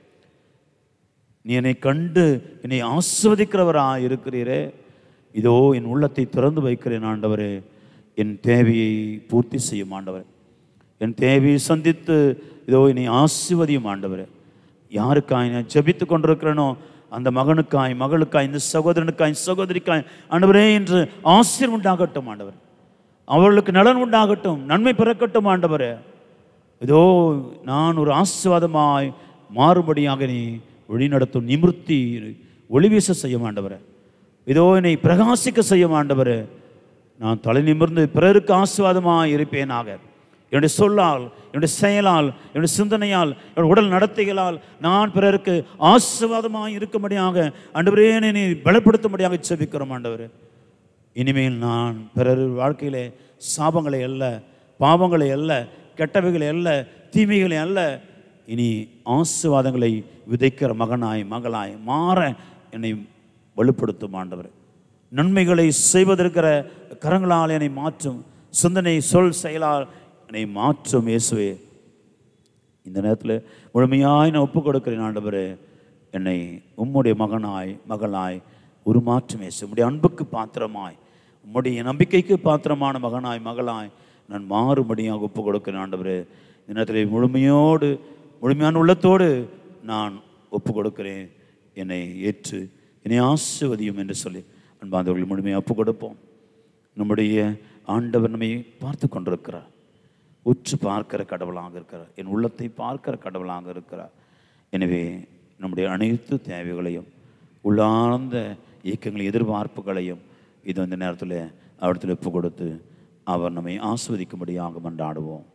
நீ என்னை கண்டு என்னை ஆஸ்வதிக்கிறவராக இருக்கிறீரே இதோ என் உள்ளத்தை திறந்து வைக்கிறேன் ஆண்டவரே என் தேவையை பூர்த்தி செய்யும் ஆண்டவர் என் தேவையை சந்தித்து இதோ என்னை ஆசிர்வதியும் ஆண்டவரே யாருக்காய் நான் ஜெபித்து கொண்டிருக்கிறேனோ அந்த மகனுக்காய் மகளுக்காய் இந்த சகோதரனுக்காய் சகோதரிக்காய் ஆண்டவரே என்று ஆசிர் உண்டாகட்டும் ஆண்டவர் அவர்களுக்கு நலன் உண்டாகட்டும் நன்மை பிறக்கட்டும் ஆண்டவரே இதோ நான் ஒரு ஆசிர்வாதமாய் மாறுபடியாக நீ வழிநடத்தும் நிமிர்த்தி ஒளிவீச செய்ய மாண்டவரே இதோ என்னை பிரகாசிக்க செய்ய மாண்டவரே நான் தலை நிமிர்ந்து பிறருக்கு ஆசிர்வாதமாக இருப்பேனாக என்னுடைய சொல்லால் என்னுடைய செயலால் என்னுடைய சிந்தனையால் என்னுடைய உடல் நடத்தைகளால் நான் பிறருக்கு ஆசிர்வாதமாக இருக்கும்படியாக ஆண்டவரே என்னை பலப்படுத்தும்படியாக செபிக்கிறோம் ஆண்டவரே இனிமேல் நான் பிறர் வாழ்க்கையிலே சாபங்களை அல்ல பாவங்களை அல்ல கெட்டவைகளை அல்ல தீமைகளை அல்ல இனி ஆசிர்வாதங்களை விதைக்கிற மகனாய் மகளாய் மாற என்னை வலுப்படுத்தும் ஆண்டவர் நன்மைகளை செய்வதற்கிற கரங்களால் என்னை மாற்றும் சிந்தனை சொல் செயலால் என்னை மாற்றும் இயேசுவே இந்த நேரத்தில் முழுமையாய் நான் ஒப்புக் கொடுக்கிறேன் ஆண்டவரே என்னை உம்முடைய மகனாய் மகளாய் உருமாற்றும் இயேசு உம்முடைய அன்புக்கு பாத்திரமாய் உம்முடைய நம்பிக்கைக்கு பாத்திரமான மகனாய் மகளாய் நான் மாறுபடியாக ஒப்புக் கொடுக்கிறேன் ஆண்டவரே இந்த நேரத்தில் முழுமையோடு முழுமையான உள்ளத்தோடு நான் ஒப்புக் கொடுக்கிறேன் என்னை ஏற்று என்னை ஆசிர்வதியும் என்று சொல்லி அன்பாந்தவர்கள் முழுமையாக ஒப்புக் கொடுப்போம் நம்முடைய ஆண்டவர் நம்மை பார்த்து கொண்டிருக்கிறார் உற்று பார்க்கிற கடவுளாக இருக்கிறார் என் உள்ளத்தை பார்க்கிற கடவுளாக இருக்கிறார் எனவே நம்முடைய அனைத்து தேவைகளையும் உள்ளார்ந்த இயக்கங்களின் எதிர்பார்ப்புகளையும் இது அந்த நேரத்தில் அவரிடத்தில் ஒப்பு கொடுத்து அவர் நம்மை ஆஸ்வதிக்கும்படியாக மன்றாடுவோம்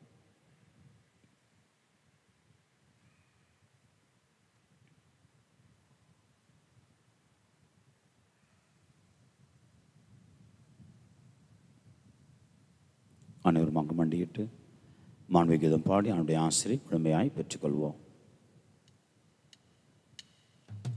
அனைவரும் அங்கு மண்டியிட்டு மாண்புகீதம் பாடி அவனுடைய ஆசிரியை முழுமையாய் பெற்றுக்கொள்வோம்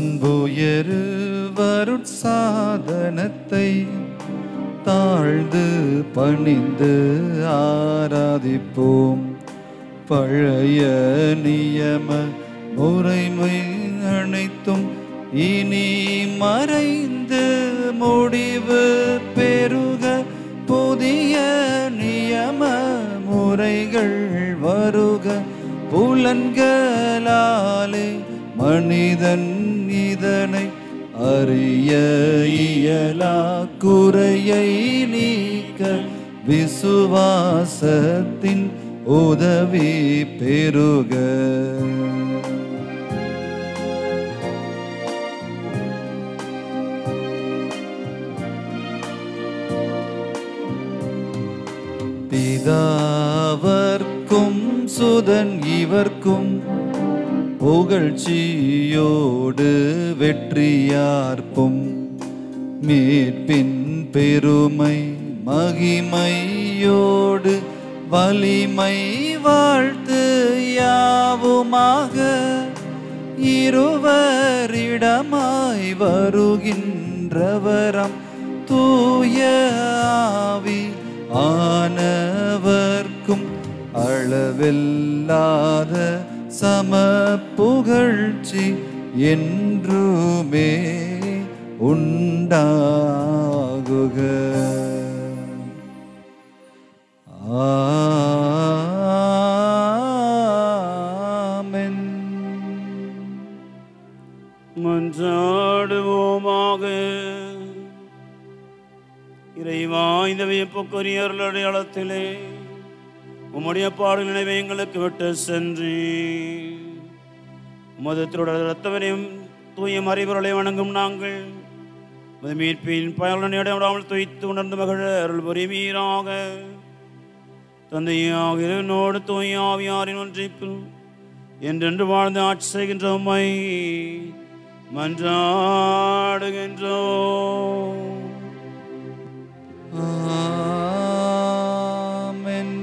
அன்புயரு வருட்சாதனத்தை தாழ்ந்து பணிந்து ஆராதிப்போம் பழைய நியம முறைமை அனைத்தும் இனி மறைந்து முடிவு பெருக புதிய நியம முறைகள் வருக புலன்களாலே மனிதன் இதனை அறிய இயலா குறையை நீக்க விசுவாசத்தின் உதவி பெருக பிதாவர்க்கும் சுதன் இவர்க்கும் புகழ்ச்சியோடு வெற்றியார்ப்பும் மீட்பின் பெருமை மகிமையோடு வலிமை வாழ்த்து யாவுமாக இருவரிடமாய் வருகின்றவரம் தூய ஆவி ஆனவர்க்கும் அளவில்லாத சம புகழ்ச்சி என்றுமே உண்டாகுக ஆமென் மன்றாடுவோமாக இறைவா இந்த வியப்புக்குரிய அடையாளத்திலே உம்முடைய பாடல் நினைவை எங்களுக்கு விட்டு சென்று உமது திருடர் ரத்தவரையும் தூய மறைபொருளை வணங்கும் நாங்கள் உமது மீட்பின் பயனிடம் விடாமல் துய்த்து உணர்ந்து மகிழ அருள் புரிவீராக தந்தையாக இறைவனோடு தூய ஆவியாரின் ஒன்றிப்பில் என்றென்று வாழ்ந்து ஆட்சி செய்கின்ற உம்மை மன்றாடுகின்றோம் ஆமென்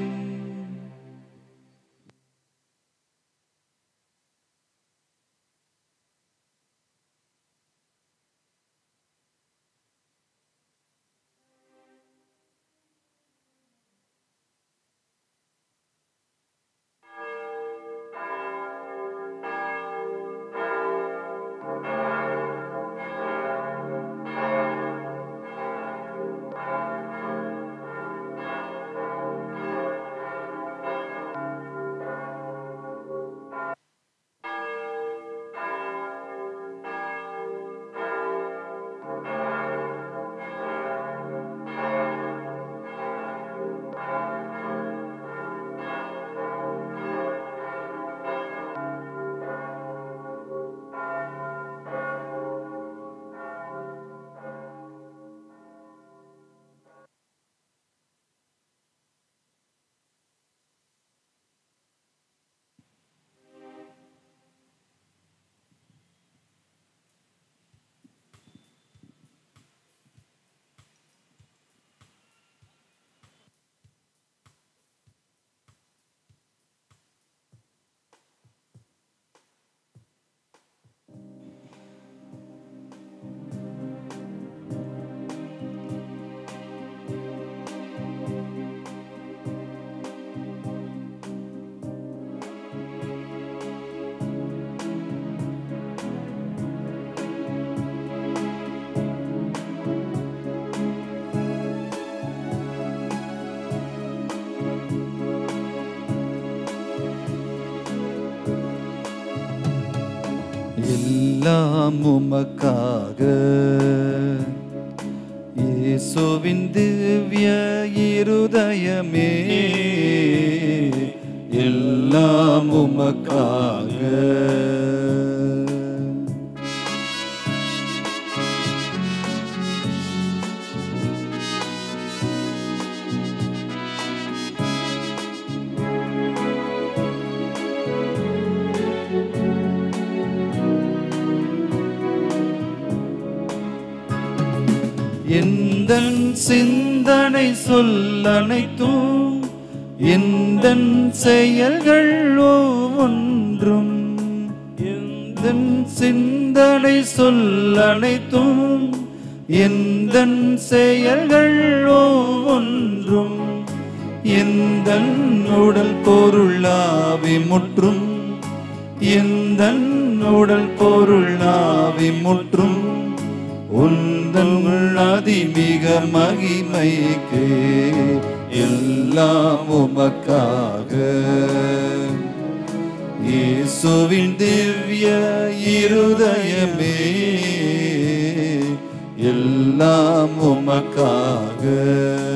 எல்லாம் உமக்காக இயேசுவின் திவ்ய இருதயமே எல்லாம் உமக்காக எந்தன் சிந்தனை சொல்லனைத்தும் எந்தன் செயல்கள் ஒவ்வொன்றும் எந்தன் சிந்தனை சொல்லனைத்தும் எந்த செயல்கள் ஒவ்வொன்றும் எந்த உடல் பொருளாவி முற்றும் எந்த உடல் பொருளாவி முற்றும் உந்தன் அதிமிக மகிமைக்கு எல்லாம் உமக்காக இயேசுவின் திவ்ய இருதயமே எல்லாம் உமக்காக